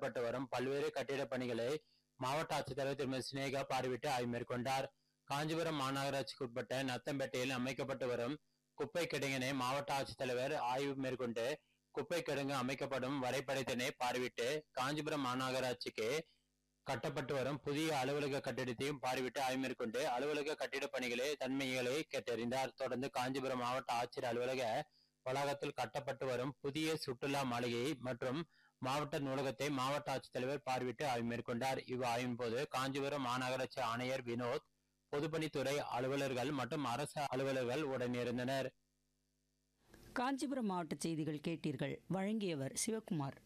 அமைக்கப்பட்டு வரும் பல்வேறு கட்டிடப் பணிகளை மாவட்ட ஆட்சித்தலைவர் திருமதி சினேகா பார்வையிட்டு ஆய்வு மேற்கொண்டார் காஞ்சிபுரம் மாநகராட்சிக்கு உட்பட்ட நத்தம்பேட்டையில் அமைக்கப்பட்டு வரும் குப்பை கிடங்கினை மாவட்ட ஆட்சித்தலைவர் ஆய்வு மேற்கொண்டு குப்பை கிடங்கு அமைக்கப்படும் வரைபடத்தினை பார்வையிட்டு காஞ்சிபுரம் மாநகராட்சிக்கு கட்டப்பட்டு வரும் புதிய அலுவலக கட்டிடத்தையும் பார்வையிட்டு ஆய்வு மேற்கொண்டு அலுவலக கட்டிட பணிகளை தன்மைகளை கேட்டறிந்தார் தொடர்ந்து காஞ்சிபுரம் மாவட்ட ஆட்சியர் அலுவலக வளாகத்தில் கட்டப்பட்டு வரும் புதிய சுற்றுலா மாளிகை மற்றும் மாவட்ட நூலகத்தை மாவட்ட ஆட்சித்தலைவர் பார்வையிட்டு ஆய்வு மேற்கொண்டார் இவ் ஆய்வின் போது காஞ்சிபுரம் மாநகராட்சி ஆணையர் வினோத் பொதுப்பணித்துறை அலுவலர்கள் மற்றும் அரசு அலுவலர்கள் உடனிருந்தனர் காஞ்சிபுரம் மாவட்ட செய்திகள் கேட்டீர்கள் வழங்கியவர் சிவகுமார்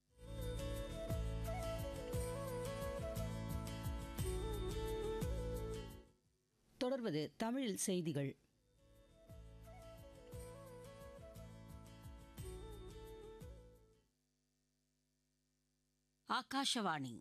தொடர்வது தமிழில் செய்திகள் ஆகாஷவாணி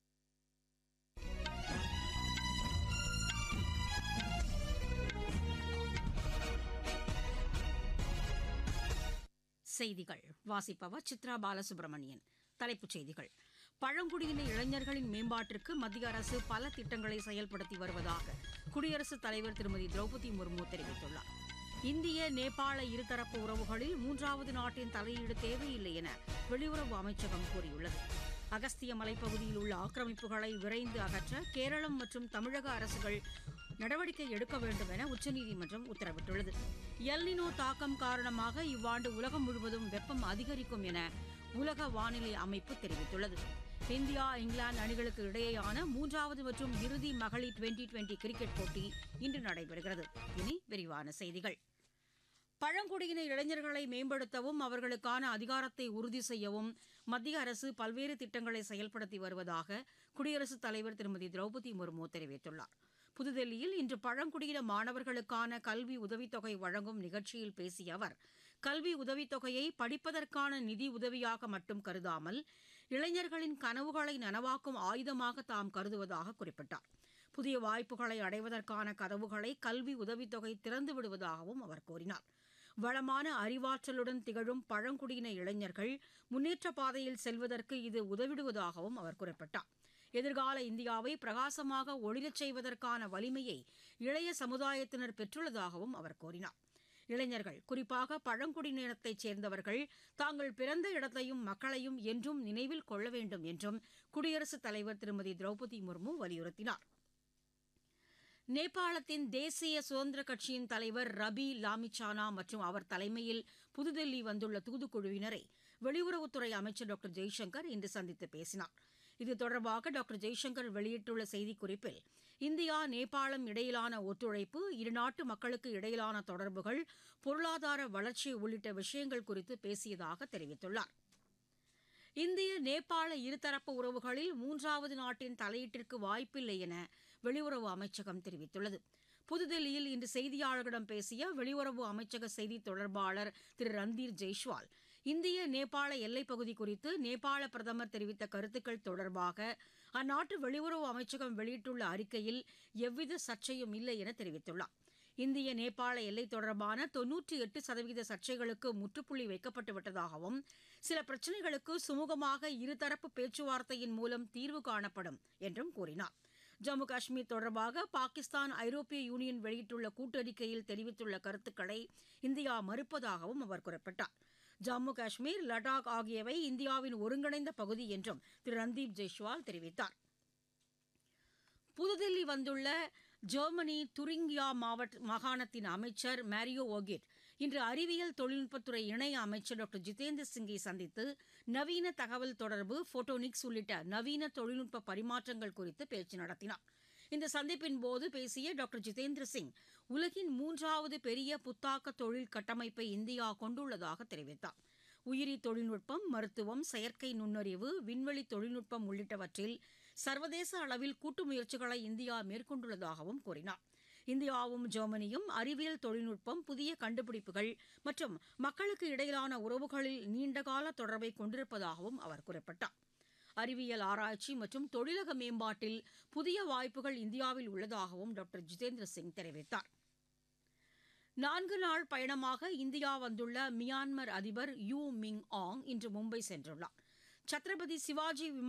செய்திகள் வாசிப்பவர் சித்ரா பாலசுப்ரமணியன் தலைப்புச் செய்திகள் பழங்குடியின இளைஞர்களின் மேம்பாட்டிற்கு மத்திய அரசு பல திட்டங்களை செயல்படுத்தி வருவதாக குடியரசுத் தலைவர் திருமதி திரௌபதி முர்மு தெரிவித்துள்ளார் இந்திய நேபாள இருதரப்பு உறவுகளில் மூன்றாவது நாட்டின் தலையீடு தேவையில்லை என வெளியுறவு அமைச்சகம் கூறியுள்ளது அகஸ்திய மலைப்பகுதியில் உள்ள ஆக்கிரமிப்புகளை விரைந்து அகற்ற கேரளம் மற்றும் தமிழக அரசுகள் நடவடிக்கை எடுக்க வேண்டும் என உச்சநீதிமன்றம் உத்தரவிட்டுள்ளது எல்னினோ தாக்கம் காரணமாக இவ்வாண்டு உலகம் முழுவதும் வெப்பம் அதிகரிக்கும் என உலக வானிலை அமைப்பு தெரிவித்துள்ளது இந்தியா இங்கிலாந்து அணிகளுக்கு இடையேயான மூன்றாவது மற்றும் இறுதி மகளிர் டுவெண்டி டுவெண்டி கிரிக்கெட் போட்டி இன்று நடைபெறுகிறது இனி விரிவான செய்திகள் பழங்குடியின இளைஞர்களை மேம்படுத்தவும் அவர்களுக்கான அதிகாரத்தை உறுதி செய்யவும் மத்திய அரசு பல்வேறு திட்டங்களை செயல்படுத்தி வருவதாக குடியரசுத் தலைவர் திருமதி திரௌபதி முர்மு தெரிவித்துள்ளார் புதுதில்லியில் இன்று பழங்குடியின மாணவர்களுக்கான கல்வி உதவித்தொகை வழங்கும் நிகழ்ச்சியில் பேசிய அவர் கல்வி உதவித்தொகையை படிப்பதற்கான நிதி உதவியாக மட்டும் கருதாமல் இளைஞர்களின் கனவுகளை நனவாக்கும் ஆயுதமாக தாம் கருதுவதாக குறிப்பிட்டார் புதிய வாய்ப்புகளை அடைவதற்கான கதவுகளை கல்வி உதவித்தொகை திறந்து விடுவதாகவும் அவர் கூறினார் வளமான அறிவாற்றலுடன் திகழும் பழங்குடியின இளைஞர்கள் முன்னேற்ற பாதையில் செல்வதற்கு இது உதவிடுவதாகவும் அவர் குறிப்பிட்டார் எதிர்கால இந்தியாவை பிரகாசமாக ஒளிரச் செய்வதற்கான வலிமையை இளைய சமுதாயத்தினர் பெற்றுள்ளதாகவும் அவர் கூறினார் இளைஞர்கள் குறிப்பாக பழங்குடியினத்தைச் சேர்ந்தவர்கள் தாங்கள் பிறந்த இடத்தையும் மக்களையும் என்றும் நினைவில் கொள்ள வேண்டும் என்றும் குடியரசுத் தலைவர் திருமதி திரௌபதி முர்மு வலியுறுத்தினார் நேபாளத்தின் தேசிய சுதந்திர கட்சியின் தலைவர் ரபி லாமிச்சானா மற்றும் அவர் தலைமையில் புதுதில்லி வந்துள்ள தூதுக்குழுவினரை வெளியுறவுத்துறை அமைச்சர் டாக்டர் ஜெய்சங்கர் இன்று சந்தித்து பேசினார் இது தொடர்பாக டாக்டர் ஜெய்சங்கர் வெளியிட்டுள்ள செய்திக்குறிப்பில் இந்தியா நேபாளம் இடையிலான ஒத்துழைப்பு இருநாட்டு மக்களுக்கு இடையிலான தொடர்புகள் பொருளாதார வளர்ச்சி உள்ளிட்ட விஷயங்கள் குறித்து பேசியதாக தெரிவித்துள்ளார் இந்திய நேபாள இருதரப்பு உறவுகளில் மூன்றாவது நாட்டின் தலையீட்டிற்கு வாய்ப்பில்லை என வெளியுறவு அமைச்சகம் தெரிவித்துள்ளது புதுதில்லியில் இன்று செய்தியாளர்களிடம் பேசிய வெளியுறவு அமைச்சக செய்தி தொடர்பாளர் திரு ரந்தீர் ஜெய்ஷ்வால் இந்திய நேபாள எல்லைப் பகுதி குறித்து நேபாள பிரதமர் தெரிவித்த கருத்துக்கள் தொடர்பாக அந்நாட்டு வெளியுறவு அமைச்சகம் வெளியிட்டுள்ள அறிக்கையில் எவ்வித சர்ச்சையும் இல்லை என தெரிவித்துள்ளார் இந்திய நேபாள எல்லை தொடர்பான தொன்னூற்றி எட்டு சதவீத சர்ச்சைகளுக்கு முற்றுப்புள்ளி வைக்கப்பட்டு விட்டதாகவும் சில பிரச்சினைகளுக்கு சுமூகமாக இருதரப்பு பேச்சுவார்த்தையின் மூலம் தீர்வு காணப்படும் என்றும் கூறினார் ஜம்மு காஷ்மீர் தொடர்பாக பாகிஸ்தான் ஐரோப்பிய யூனியன் வெளியிட்டுள்ள கூட்டறிக்கையில் தெரிவித்துள்ள கருத்துக்களை இந்தியா மறுப்பதாகவும் அவர் குறிப்பிட்டார் ஜம்மு காஷ்மீர் லடாக் ஆகியவை இந்தியாவின் ஒருங்கிணைந்த பகுதி என்றும் திரு ரந்தீப் ஜெய்ஷ்வால் தெரிவித்தார் புதுதில்லி வந்துள்ள ஜெர்மனி துரிங்கியா மாவட்ட மாகாணத்தின் அமைச்சர் மேரியோ ஓகிட் இன்று அறிவியல் தொழில்நுட்பத்துறை இணை அமைச்சர் டாக்டர் ஜிதேந்திர சிங்கை சந்தித்து நவீன தகவல் தொடர்பு போட்டோனிக்ஸ் உள்ளிட்ட நவீன தொழில்நுட்ப பரிமாற்றங்கள் குறித்து பேச்சு நடத்தினார் இந்த சந்திப்பின் போது பேசிய டாக்டர் ஜிதேந்திர சிங் உலகின் மூன்றாவது பெரிய புத்தாக்க தொழில் கட்டமைப்பை இந்தியா கொண்டுள்ளதாக தெரிவித்தார் உயிரி தொழில்நுட்பம் மருத்துவம் செயற்கை நுண்ணறிவு விண்வெளி தொழில்நுட்பம் உள்ளிட்டவற்றில் சர்வதேச அளவில் கூட்டு முயற்சிகளை இந்தியா மேற்கொண்டுள்ளதாகவும் கூறினார் இந்தியாவும் ஜெர்மனியும் அறிவியல் தொழில்நுட்பம் புதிய கண்டுபிடிப்புகள் மற்றும் மக்களுக்கு இடையிலான உறவுகளில் நீண்டகால தொடர்பை கொண்டிருப்பதாகவும் அவர் குறிப்பிட்டார் அறிவியல் ஆராய்ச்சி மற்றும் தொழிலக மேம்பாட்டில் புதிய வாய்ப்புகள் இந்தியாவில் உள்ளதாகவும் டாக்டர் ஜிதேந்திர சிங் தெரிவித்தார் நான்கு நாள் பயணமாக இந்தியா வந்துள்ள மியான்மர் அதிபர் யூ மிங் ஆங் இன்று மும்பை சென்றுள்ளார் சத்ரபதி சிவாஜி